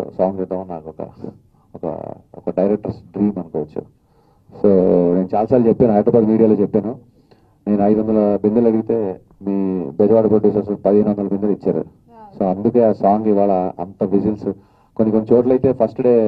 Song చేద్దాం నాకు ఒక ఒక ఒక డైరెక్టర్స్ డ్రీమ్ అనుకోవచ్చు సో నేను చాలాసార్లు చెప్పాను హైదరాబాద్ మీడియాలో చెప్పాను నేను ఐదు వందల బిందెలు అడిగితే మీ బెజవాడ ప్రొడ్యూసర్స్ పదిహేను వందల బిందెలు ఇచ్చారు సో అందుకే ఆ సాంగ్ ఇవాళ అంత విజిల్స్ కొన్ని కొన్ని చోట్ల అయితే ఫస్ట్ డే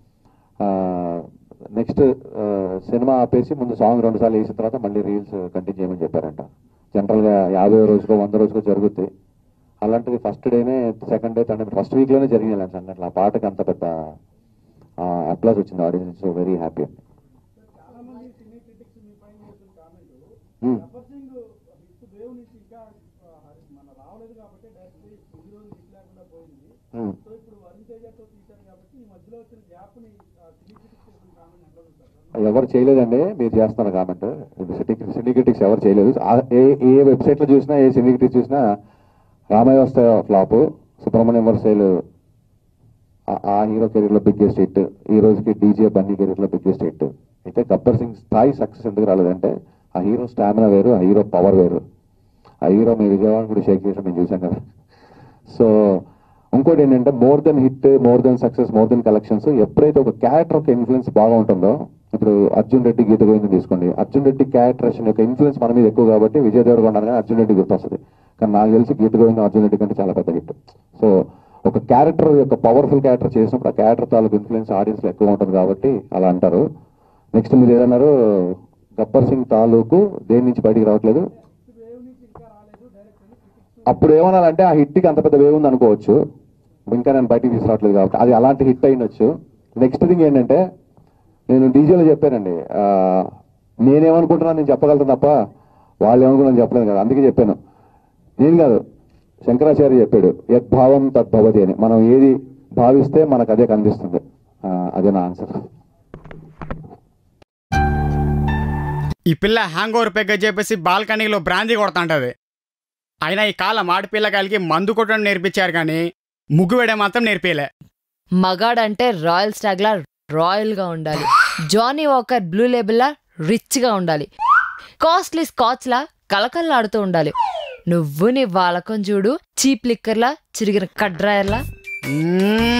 నెక్స్ట్ సినిమా ఆపేసి ముందు సాంగ్ రెండు సార్లు వేసిన తర్వాత మళ్ళీ రీల్స్ కంటిన్యూ చేయమని చెప్పారంట జనరల్గా యాభై రోజుకో వంద రోజుకో జరుగుతాయి అలాంటిది ఫస్ట్ డేనే సెకండ్ డే థర్డ్ ఫస్ట్ వీక్లోనే జరిగింది అలాంటి సంఘటనలు ఆ పాటకి అంత పెద్ద అప్లాస్ వచ్చింది ఆడియన్స్ సో వెరీ హ్యాపీ అండి చాలా మంది సినీ క్రిటిక్స్ మీ పైన చేసిన comment Hmm. Gabbar Singh hit wave నుంచి ఇంకా ఆ, హరి- మన రావలేదు కాబట్టి డైరెక్ట్ ఇన్ని రోజులు హిట్ లేకుండా పోయింది Hmm. సో ఇప్పుడు వరుణ్ తేజతో తీశారు కాబట్టి ఈ మధ్యలో వచ్చిన గ్యాప్ ని సినీ క్రిటిక్స్ చేసిన కామెంట్ ఎట్లా చూస్తారు ఎవరు చేయలేదండి మీరు చేస్తున్నారు కామెంట్ సిండికేటిక్స్ ఎవరు చేయలేదు ఆ- ఏ ఏ వెబ్సైట్లో చూసినా ఏ సిండికేటిక్స్ చూసినా రామయ్య వస్తే ఫ్లాప్ సుబ్రహ్మణ్యం వర్సేలు ఆ హీరో కెరీర్లో బిగ్గెస్ట్ హిట్ ఈ రోజుకి డీజే బన్నీ కెరీర్లో బిగ్గెస్ట్ హిట్ అయితే గబ్బర్ సింగ్ స్థాయి సక్సెస్ ఎందుకు రాలేదంటే ఆ హీరో స్టామినా వేరు ఆ హీరో పవర్ వేరు ఆ హీరో మీ విజయవాడ కూడా షేక్ చేసిన మేము చూసాం కదా సో ఇంకోటి ఏంటంటే more than hit more than success more than collections ఎప్పుడైతే ఒక క్యారెక్టర్ ఒక ఇన్ఫ్లుయెన్స్ బాగా ఉంటుందో ఇప్పుడు అర్జున్ రెడ్డి గీత గోవిందం తీసుకోండి అర్జున్ రెడ్డి క్యారెక్టరేషన్ యొక్క ఇన్ఫ్లుయెన్స్ మన మీద ఎక్కువ కాబట్టి విజయ్ దేవరకొండ అనగానే అర్జున్ రెడ్డి గుర్తొస్తుంది కానీ నాకు తెలిసి గీత గోవిందం అర్జున్ రెడ్డి కంటే చాలా పెద్ద హిట్ సో ఒక క్యారెక్టర్ యొక్క పవర్ఫుల్ క్యారెక్టర్ చేసినప్పుడు ఆ క్యారెక్టర్ తాలూకు ఇన్ఫ్లుయెన్స్ ఆడియన్స్ లో ఎక్కువ ఉంటుంది కాబట్టి అలా అంటారు నెక్స్ట్ మీరు ఏదన్నారు గబ్బర్ సింగ్ తాలూకు దేని నుంచి బయటికి రావట్లేదు హిట్ వేవ్ నుంచి ఇంకా రాలేదు డైరెక్ట్ అని క్రిటిక్స్ అప్పుడు ఏమనాలంటే ఆ హిట్కి అంత పెద్ద వేవ్ ఉంది అనుకోవచ్చు ఇంకా నేను బయటికి తీసుకురావట్లేదు కాబట్టి అది అలాంటి హిట్ అయినొచ్చు నెక్స్ట్ థింగ్ ఏంటంటే నేను డీజేలో చెప్పానండి ఆ, నేనేమనుకుంటున్నా నేను చెప్పగలుగుతాను తప్ప వాళ్ళు ఏమనుకున్నా చెప్పలేదు కదా అందుకే చెప్పాను నేను కాదు శంకరాచార్య చెప్పాడు యద్భావం తద్భవతి అని మనం ఏది భావిస్తే మనకు అదే కనిపిస్తుంది ఆ, అదే నా ఆన్సర్ ఈ పిల్ల హ్యాంగ్ ఓవర్ పెగ్గ చెప్పేసి బాల్కనీలో బ్రాందీ కొడతాంటది అయినా ఈ కాలం ఆడపిల్లకాయలకి మందు కొట్టడం నేర్పించారు కానీ ముగ్గు వేయడం మాత్రం నేర్పియలే మగాడంటే రాయల్ స్టాగ్లా రాయల్గా ఉండాలి జానీ వాకర్ బ్లూ లేబుల్లా రిచ్గా ఉండాలి కాస్ట్లీ స్కాచ్లా కలకల్లాడుతూ ఉండాలి నువ్వు నీ వాలకం చూడు చీప్ లిక్కర్లా చిరిగిన కడ్రాయర్లా మ్మ్.